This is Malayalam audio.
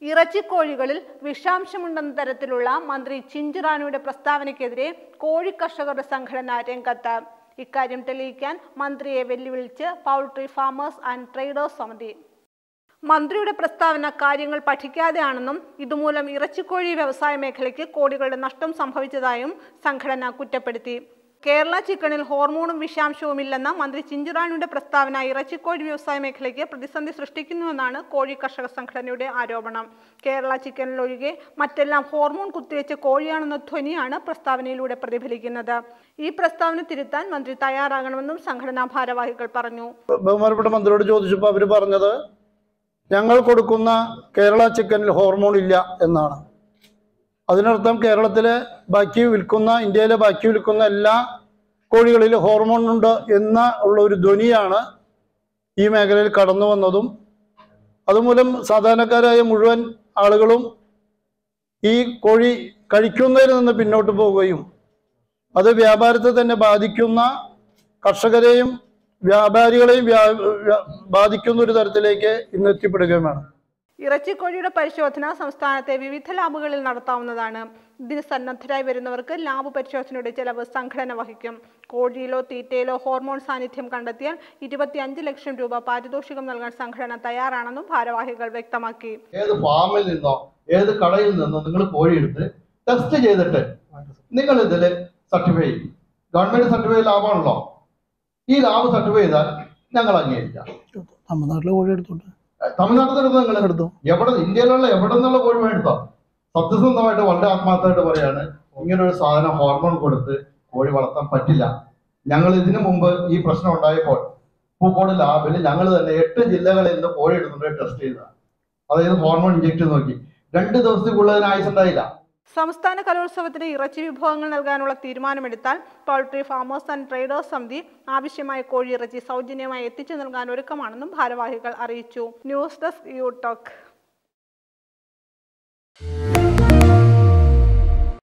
ഇറച്ചിക്കോഴികളിൽ വിഷാംശമുണ്ടെന്ന തരത്തിലുള്ള മന്ത്രി ചിഞ്ചുറാണിയുടെ പ്രസ്താവനയ്ക്കെതിരെ കോഴി കർഷകരുടെ സംഘടന രംഗത്ത് ഇക്കാര്യം തെളിയിക്കാൻ മന്ത്രിയെ വെല്ലുവിളിച്ച് പൗൾട്രി ഫാമേഴ്സ് ആൻഡ് ട്രേഡേഴ്സ് സമിതി മന്ത്രിയുടെ പ്രസ്താവന കാര്യങ്ങൾ പഠിക്കാതെയാണെന്നും ഇതുമൂലം ഇറച്ചിക്കോഴി വ്യവസായ മേഖലയ്ക്ക് കോടികളുടെ നഷ്ടം സംഭവിച്ചതായും സംഘടന കുറ്റപ്പെടുത്തി കേരള ചിക്കണിൽ ഹോർമോണും വിഷാംശവും ഇല്ലെന്ന മന്ത്രി ചിഞ്ചുറാണിയുടെ പ്രസ്താവന ഇറച്ചിക്കോഴി വ്യവസായ മേഖലയ്ക്ക് പ്രതിസന്ധി സൃഷ്ടിക്കുന്നുവെന്നാണ് കോഴി കർഷക സംഘടനയുടെ ആരോപണം കേരള ചിക്കനിൽ ഒഴികെ മറ്റെല്ലാം ഹോർമോൺ കുത്തിവെച്ച കോഴിയാണെന്ന ധ്വനിയാണ് പ്രസ്താവനയിലൂടെ പ്രതിഫലിക്കുന്നത് ഈ പ്രസ്താവന തിരുത്താൻ മന്ത്രി തയ്യാറാകണമെന്നും സംഘടനാ ഭാരവാഹികൾ പറഞ്ഞു ബഹുമാനപ്പെട്ട മന്ത്രിയോട് ചോദിച്ചപ്പോൾ അവർ പറഞ്ഞത് ഞങ്ങൾ കൊടുക്കുന്ന കേരള ചിക്കനിൽ ഹോർമോൺ ഇല്ല എന്നാണ് അതിനർത്ഥം കേരളത്തിലെ ബാക്കി വിൽക്കുന്ന ഇന്ത്യയിലെ ബാക്കി വിൽക്കുന്ന എല്ലാ കോഴികളിലും ഹോർമോൺ ഉണ്ട് എന്ന ഉള്ള ഒരു ധ്വനിയാണ് ഈ മേഖലയിൽ കടന്നു വന്നതും അതുമൂലം സാധാരണക്കാരായ മുഴുവൻ ആളുകളും ഈ കോഴി കഴിക്കുന്നതിൽ നിന്ന് പിന്നോട്ട് പോവുകയും അത് വ്യാപാരത്തെ തന്നെ ബാധിക്കുന്ന കർഷകരെയും വ്യാപാരികളെയും വ്യാ- വ്യാ- ബാധിക്കുന്ന ഒരു തരത്തിലേക്ക് ഇന്ന് എത്തിപ്പെടുകയും വേണം ഇറച്ചിക്കോഴിയുടെ പരിശോധന സംസ്ഥാനത്തെ വിവിധ ലാബുകളിൽ നടത്താവുന്നതാണ് ഇതിന് സന്നദ്ധരായി വരുന്നവർക്ക് ലാബ് പരിശോധനയുടെ ചെലവ് സംഘടന വഹിക്കും കോഴിയിലോ തീറ്റയിലോ ഹോർമോൺ സാന്നിധ്യം കണ്ടെത്തിയാൽ ഇരുപത്തിയഞ്ച് ലക്ഷം രൂപ പാരിതോഷികം നൽകാൻ സംഘടന തയ്യാറാണെന്നും ഭാരവാഹികൾ വ്യക്തമാക്കി ഏത് ഫാമിൽ നിന്നോ ഏത് കടയിൽ നിന്നോ നിങ്ങൾ കോഴി എടുത്ത് ടെസ്റ്റ് ചെയ്തിട്ട് നിങ്ങൾ ഇതിൽ സർട്ടിഫൈ ചെയ്യും ഗവൺമെന്റ് സർട്ടിഫൈ ലാഭമാണല്ലോ ഈ ലാഭ് സർട്ടിഫൈ ചെയ്താൽ ഞങ്ങൾ അംഗീകരിക്കാം തമിഴ്നാട്ടിലെ കോഴി എടുത്തോട്ടെ തമിഴ്നാട്ടിൽ നിന്ന് നിങ്ങൾ എടുത്തു എവിടെ ഇന്ത്യയിലുള്ള എവിടെ നിന്നുള്ള കോഴി മേടിത്തോ സത്യസന്ധമായിട്ട് വളരെ ആത്മാർത്ഥമായിട്ട് പറയാണ് ഇങ്ങനെ ഒരു സാധനം ഹോർമോൺ കൊടുത്ത് കോഴി വളർത്താൻ പറ്റില്ല ഞങ്ങൾ ഇതിനു മുമ്പ് ഈ പ്രശ്നം ഉണ്ടായപ്പോൾ പൂക്കോട് ലാബിൽ ഞങ്ങൾ തന്നെ എട്ട് ജില്ലകളിൽ നിന്ന് കോഴി എടുത്തിട്ട് ടെസ്റ്റ് ചെയ്ത അതായത് ഹോർമോൺ ഇഞ്ചെക്ട് നോക്കി രണ്ട് ദിവസത്തേക്കുള്ള അതിന് ആയുസ് ഉണ്ടായില്ല സംസ്ഥാന കലോത്സവത്തിന് ഇറച്ചി വിഭവങ്ങൾ നൽകാനുള്ള തീരുമാനമെടുത്താൽ പൗൾട്രി ഫാമേഴ്സ് ആൻഡ് ട്രേഡേഴ്സ് സമിതി ആവശ്യമായ കോഴി ഇറച്ചി സൗജന്യമായി എത്തിച്ചു നൽകാൻ ഒരുക്കമാണെന്നും ഭാരവാഹികൾ അറിയിച്ചു ന്യൂസ് ഡെസ്ക് യു ടോക്ക്